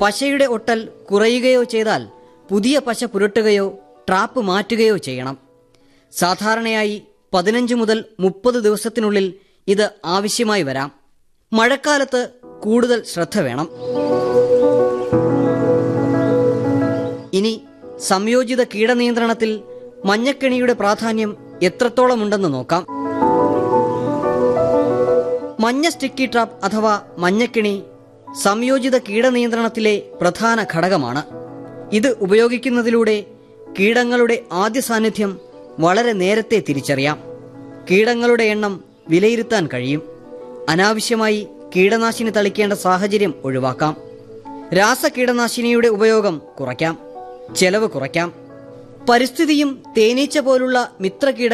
പശയുടെ ഒട്ടൽ കുറയുകയോ ചെയ്താൽ പുതിയ പശ പുരട്ടുകയോ ട്രാപ്പ് മാറ്റുകയോ ചെയ്യണം സാധാരണയായി പതിനഞ്ച് മുതൽ മുപ്പത് ദിവസത്തിനുള്ളിൽ ഇത് ആവശ്യമായി വരാം മഴക്കാലത്ത് കൂടുതൽ ശ്രദ്ധ വേണം ഇനി സംയോജിത കീടനിയന്ത്രണത്തിൽ മഞ്ഞക്കെണിയുടെ പ്രാധാന്യം എത്രത്തോളമുണ്ടെന്ന് നോക്കാം മഞ്ഞ സ്റ്റിക്കി ട്രാപ്പ് അഥവാ മഞ്ഞക്കിണി സംയോജിത കീടനിയന്ത്രണത്തിലെ പ്രധാന ഘടകമാണ് ഇത് ഉപയോഗിക്കുന്നതിലൂടെ കീടങ്ങളുടെ ആദ്യ സാന്നിധ്യം വളരെ നേരത്തെ തിരിച്ചറിയാം കീടങ്ങളുടെ എണ്ണം വിലയിരുത്താൻ കഴിയും അനാവശ്യമായി കീടനാശിനി തളിക്കേണ്ട സാഹചര്യം ഒഴിവാക്കാം രാസകീടനാശിനിയുടെ ഉപയോഗം കുറയ്ക്കാം ചെലവ് കുറയ്ക്കാം പരിസ്ഥിതിയും തേനീച്ച പോലുള്ള മിത്രകീട